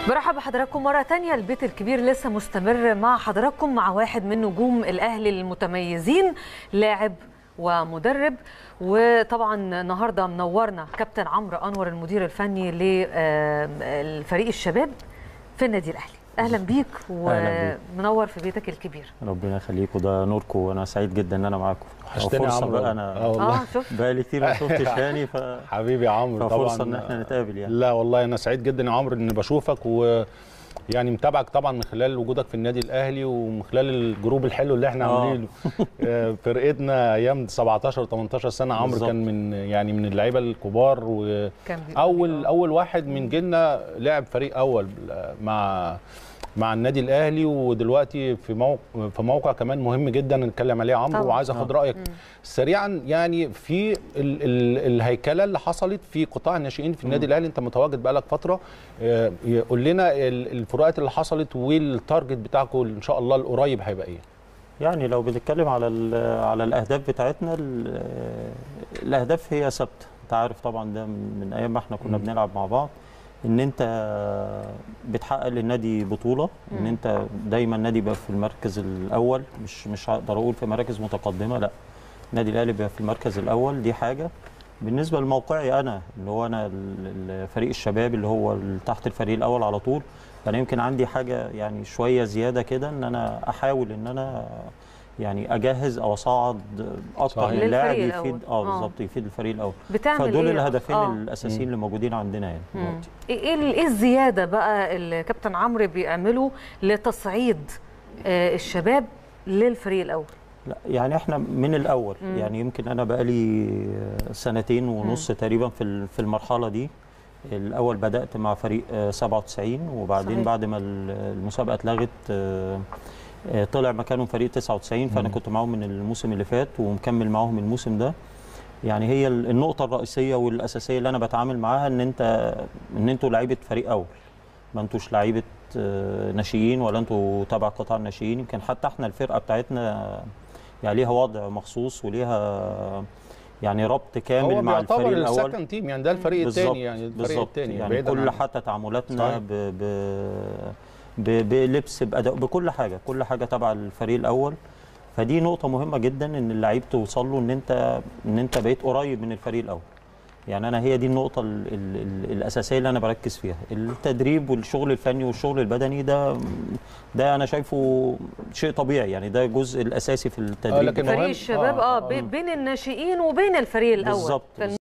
برحب بحضراتكم مرة تانية البيت الكبير لسه مستمر مع حضراتكم مع واحد من نجوم الأهلي المتميزين لاعب ومدرب وطبعا النهارده منورنا كابتن عمرو انور المدير الفني للفريق الشباب في النادي الاهلي اهلا بيك أهلاً بيك. ومنور في بيتك الكبير ربنا يخليك وده نوركم وانا سعيد جدا ان انا معاكم وحشتني يا فرصة عمرو بقى اه انا والله اه شوف بقالي كتير ما شفتش هاني ف حبيبي يا عمرو طبعا ففرصه ان احنا نتقابل يعني لا والله انا سعيد جدا يا عمرو ان بشوفك و يعني متابعك طبعا من خلال وجودك في النادي الاهلي ومن خلال الجروب الحلو اللي احنا آه. عاملينه آه، فرقتنا ايام 17 18 سنه عمرو بالظبط. كان من يعني من اللعيبه الكبار واول كان بيقول لي آه. اول واحد من جيلنا لعب فريق اول مع مع النادي الاهلي ودلوقتي في موقع في موقع كمان مهم جدا نتكلم عليه يا عمرو طبعاً. وعايز اخد رايك سريعا يعني في ال ال الهيكله اللي حصلت في قطاع الناشئين في النادي الاهلي انت متواجد بقالك فتره آه، قول لنا ال- الفروقات اللي حصلت والتارجت بتاعكم ان شاء الله القريب هيبقى ايه يعني لو بنتكلم على ال- على الاهداف بتاعتنا ال- الاهداف هي ثابته انت عارف طبعا ده من من ايام ما احنا كنا بنلعب مع بعض ان انت بتحقق للنادي بطوله ان مم. انت دايما النادي يبقى في المركز الاول مش مش هقدر اقول في مراكز متقدمه لا النادي الاهلي بيبقى في المركز الاول دي حاجه بالنسبه لموقعي انا اللي هو انا ال- ال- فريق الشباب اللي هو ال- تحت الفريق الاول على طول فانا يمكن عندي حاجه يعني شويه زياده كده ان انا احاول ان انا يعني اجهز او اصعد اكتر صحيح. من لاعب للفريق يفيد الأول. اه آه. بالظبط يفيد الفريق الاول بتعمل فدول إيه؟ الهدفين آه. الاساسيين اللي موجودين عندنا يعني مم. دلوقتي ايه ايه ال- إيه الزياده بقى اللي كابتن عمرو بيعمله لتصعيد آه، الشباب للفريق الاول لا يعني احنا من الاول مم. يعني يمكن انا بقالي سنتين ونص تقريبا في ال- في المرحله دي الاول بدات مع فريق آه، 97 وبعدين صحيح. بعد ما ال- المسابقه اتلغت آه، آه، طلع مكانهم فريق 99 فانا مم. كنت معاهم من الموسم اللي فات ومكمل معاهم الموسم ده يعني هي ال- النقطه الرئيسيه والاساسيه اللي انا بتعامل معاها ان انت ان انتوا لعيبه فريق اول ما انتوش لعيبه آه، ناشئين ولا انتوا تبع قطاع الناشئين يمكن حتى احنا الفرقه بتاعتنا يعني ليها وضع مخصوص وليها يعني ربط كامل هو مع بيعتبر الفريق الاول السكند تيم يعني ده الفريق بالظبط الثاني يعني الفريق بالظبط الثاني يعني بعيداً كل عن- حتى تعاملاتنا صحيح. ب ب ب بلبس باداء بكل حاجه كل حاجه تبع الفريق الاول فدي نقطه مهمه جدا ان اللعيب توصل له ان انت ان انت بقيت قريب من الفريق الاول يعني انا هي دي النقطه ال ال ال الاساسيه اللي انا بركز فيها التدريب والشغل الفني والشغل البدني ده ده انا شايفه شيء طبيعي يعني ده الجزء الاساسي في التدريب لكن فريق مهم- الشباب آه، اه آه. بي- بين الناشئين وبين الفريق الاول بالظبط، في